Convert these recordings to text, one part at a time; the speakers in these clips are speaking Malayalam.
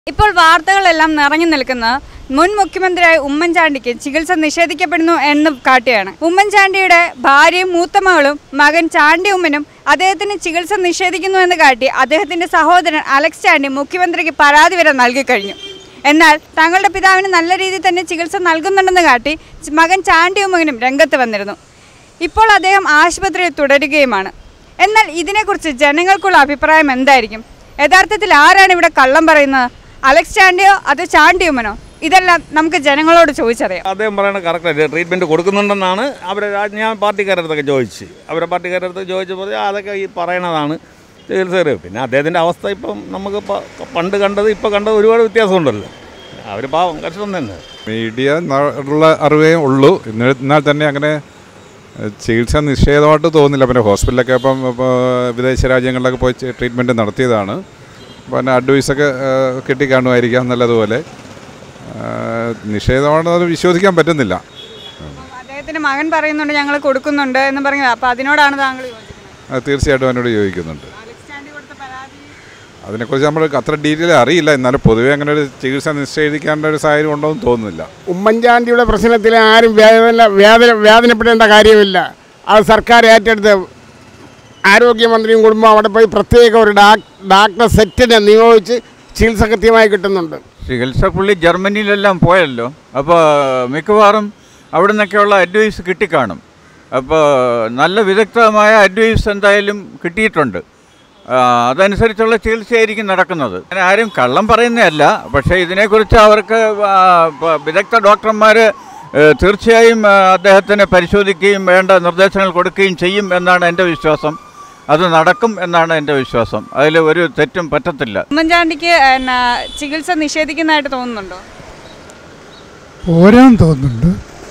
ഇപ്പോൾ വാർത്തകളെല്ലാം നിറഞ്ഞു നിൽക്കുന്ന മുൻ മുഖ്യമന്ത്രിയായ ഉമ്മൻചാണ്ടിക്ക് ചികിത്സ നിഷേധിക്കപ്പെടുന്നു എന്ന് കാട്ടിയാണ് ഉമ്മൻചാണ്ടിയുടെ ഭാര്യയും മൂത്ത മകളും മകൻ ചാണ്ടി ഉമ്മനും അദ്ദേഹത്തിന് ചികിത്സ നിഷേധിക്കുന്നു എന്ന് കാട്ടി അദ്ദേഹത്തിന്റെ സഹോദരൻ അലക്സ് ചാണ്ടി മുഖ്യമന്ത്രിക്ക് പരാതി വരെ നൽകി കഴിഞ്ഞു എന്നാൽ തങ്ങളുടെ പിതാവിന് നല്ല രീതിയിൽ തന്നെ ചികിത്സ നൽകുന്നുണ്ടെന്ന് കാട്ടി ച- മകൻ ചാണ്ടി ഉമ്മനും രംഗത്ത് വന്നിരുന്നു ഇപ്പോൾ അദ്ദേഹം ആശുപത്രിയിൽ തുടരുകയുമാണ് എന്നാൽ ഇതിനെക്കുറിച്ച് ജനങ്ങൾക്കുള്ള അഭിപ്രായം എന്തായിരിക്കും യഥാർത്ഥത്തിൽ ആരാണ് ഇവിടെ കള്ളം പറയുന്നത് അലക്സ് ചാണ്ടിയോ അതോ ചാണ്ടിയുമ്മനോ ഇതെല്ലാം നമുക്ക് ജനങ്ങളോട് ചോദിച്ചറിയാം അദ്ദേഹം പറയണ കറക്റ്റായിട്ട് ട്രീറ്റ്മെൻറ്റ് കൊടുക്കുന്നുണ്ടെന്നാണ് അവരെ ഞാൻ പാർട്ടിക്കാരുടെ അടുത്തൊക്കെ ചോദിച്ച് അവരെ പാർട്ടിക്കാരുടെ അടുത്ത് ചോദിച്ചപ്പോൾ "ആ, അതൊക്കെ ഈ പറയണതാണ് ചികിത്സകർ പിന്നെ അദ്ദേഹത്തിൻ്റെ അവസ്ഥ ഇപ്പം നമുക്ക് പ- പണ്ട് കണ്ടത് ഇപ്പോൾ കണ്ടത് ഒരുപാട് വ്യത്യാസമുണ്ടല്ലോ അവർ പാവം കഷ്ടം തന്നെ മീഡിയ ന- ഉള്ള അറിവേ ഉള്ളൂ എന്നാൽ എന്നാൽ തന്നെ അങ്ങനെ ഏഹ്, ചികിത്സ നിഷേധമായിട്ട് തോന്നുന്നില്ല പിന്നെ ഹോസ്പിറ്റലൊക്കെ ഇപ്പം ഇപ്പോൾ വിദേശ രാജ്യങ്ങളിലൊക്കെ പോയി ട്രീറ്റ്മെൻറ്റ് നടത്തിയതാണ് പിന്നെ അഡ്വൈസൊക്കെ ഏഹ്, കിട്ടിക്കാണുമായിരിക്കാം നല്ലതുപോലെ ഏഹ്, നിഷേധമാണെന്ന് അത് വിശ്വസിക്കാൻ പറ്റുന്നില്ല അദ്ദേഹത്തിന്റെ മകൻ പറയുന്നുണ്ട് ഞങ്ങൾ കൊടുക്കുന്നുണ്ട് എന്ന് പറഞ്ഞു അപ്പോൾ അതിനോടാണ് താങ്കൾ യോജിക്കുന്നത് അത് തീർച്ചയായിട്ടും എന്നോട് ചോദിക്കുന്നുണ്ട് അലക്സ് ചാണ്ടി കൊടുത്ത പരാതി അതിനെക്കുറിച്ച് നമ്മൾ അത്ര ഡീറ്റെയിൽ അറിയില്ല എന്നാലും പൊതുവേ അങ്ങനെ ഒരു ചികിത്സ നിഷേധിക്കേണ്ട ഒരു സാഹചര്യം ഉണ്ടോ എന്ന് തോന്നുന്നില്ല ഉമ്മൻചാണ്ടിയുടെ പ്രശ്നത്തിൽ ആരും വേദന വേദന വേദനപ്പെടേണ്ട കാര്യമില്ല അത് സർക്കാർ ഏറ്റെടുത്ത് ആരോഗ്യമന്ത്രിയും കുടുംബം അവിടെ പോയി പ്രത്യേക ഒരു ഡാക് ഡാക്ടർ സെറ്റിനെ നിയോഗിച്ച് ചികിത്സ കൃത്യമായി കിട്ടുന്നുണ്ട് ചികിത്സ പുള്ളി ജർമ്മനിയിലെല്ലാം പോയല്ലോ അപ്പോൾ മിക്കവാറും അവിടെ നിന്നൊക്കെയുള്ള അഡ്വൈസ് കിട്ടിക്കാണും അപ്പോൾ നല്ല വിദഗ്ധമായ അഡ്വൈസ് എന്തായാലും കിട്ടിയിട്ടുണ്ട് ആ, അതനുസരിച്ചുള്ള ചികിത്സയായിരിക്കും നടക്കുന്നത് അങ്ങനെ ആരും കള്ളം പറയുന്നതല്ല പക്ഷേ ഇതിനെക്കുറിച്ച് അവർക്ക് ആ, പ- വിദഗ്ധ ഡോക്ടർമാർ തീർച്ചയായും ആ, അദ്ദേഹത്തിന് പരിശോധിക്കുകയും വേണ്ട നിർദ്ദേശങ്ങൾ കൊടുക്കുകയും ചെയ്യും എന്നാണ് എൻ്റെ വിശ്വാസം അത് നടക്കും എന്നാണ് എൻ്റെ വിശ്വാസം അതിൽ ഒരു തെറ്റും പറ്റത്തില്ല ഉമ്മൻചാണ്ടിക്ക് എന്നാ ചികിത്സ നിഷേധിക്കുന്നതായിട്ട് തോന്നുന്നുണ്ടോ പോരാൻ തോന്നുന്നുണ്ട്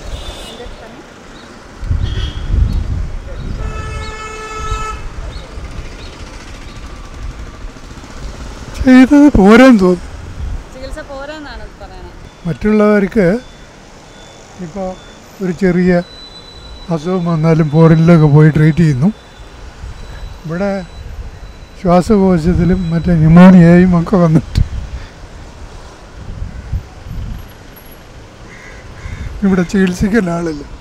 ചെയ്തത് പോരാൻ തോന്നുന്നു ചികിത്സ പോരാന്നാണ് പറയുന്നത് മറ്റുള്ളവർക്ക് ഇപ്പോൾ ഒരു ചെറിയ അസുഖം വന്നാലും ഫോറിനിലൊക്കെ പോയി ട്രീറ്റ് ചെയ്യുന്നു ഇവിടെ ശ്വാസകോശത്തിലും മറ്റേ ന്യൂമോണിയയും ഒക്കെ വന്നിട്ട് ഇവിടെ ചികിത്സിക്കാൻ ആളില്ല